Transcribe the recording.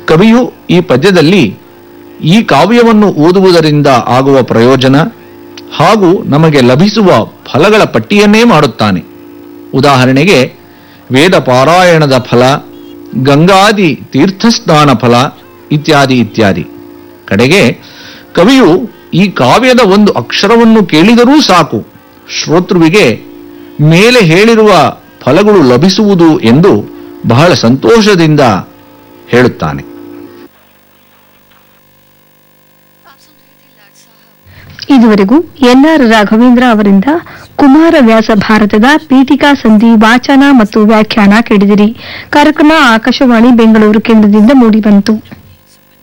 ಕವಿಯು ಈ ಪದ್ಯದಲ್ಲಿ ಈ ಕಾವ್ಯವನ್ನು ಓದುವುದರಿಂದ ಆಗುವ ಪ್ರಯೋಜನ ಹಾಗೂ ನಮಗೆ ಲಭಿಸುವ ಫಲಗಳ ಪಟ್ಟಿಯನ್ನೇ ಮಾಡುತ್ತಾನೆ ಉದಾಹರಣೆಗೆ ವೇದ ಪಾರಾಯಣದ ಫಲ ಗಂಗಾದಿ ತೀರ್ಥಸ್ನಾನ ಫಲ ಇತ್ಯಾದಿ ಇತ್ಯಾದಿ ಕಡೆಗೆ ಕವಿಯು ಈ ಕಾವ್ಯದ ಒಂದು ಅಕ್ಷರವನ್ನು ಕೇಳಿದರೂ ಸಾಕು ಶ್ರೋತೃವಿಗೆ ಮೇಲೆ ಹೇಳಿರುವ ಫಲಗಳು ಲಭಿಸುವುದು ಎಂದು ಬಹಳ ಸಂತೋಷದಿಂದ ಹೇಳುತ್ತಾನೆ ಇದುವರೆಗೂ ಎನ್ಆರ್ ರಾಘವೇಂದ್ರ ಅವರಿಂದ ಕುಮಾರವ್ಯಾಸ ಭಾರತದ ಪೀಠಿಕಾ ಸಂಧಿ ವಾಚನ ಮತ್ತು ವ್ಯಾಖ್ಯಾನ ಕೇಳಿದಿರಿ ಕಾರ್ಯಕ್ರಮ ಆಕಾಶವಾಣಿ ಬೆಂಗಳೂರು ಕೇಂದ್ರದಿಂದ ಮೂಡಿಬಂತು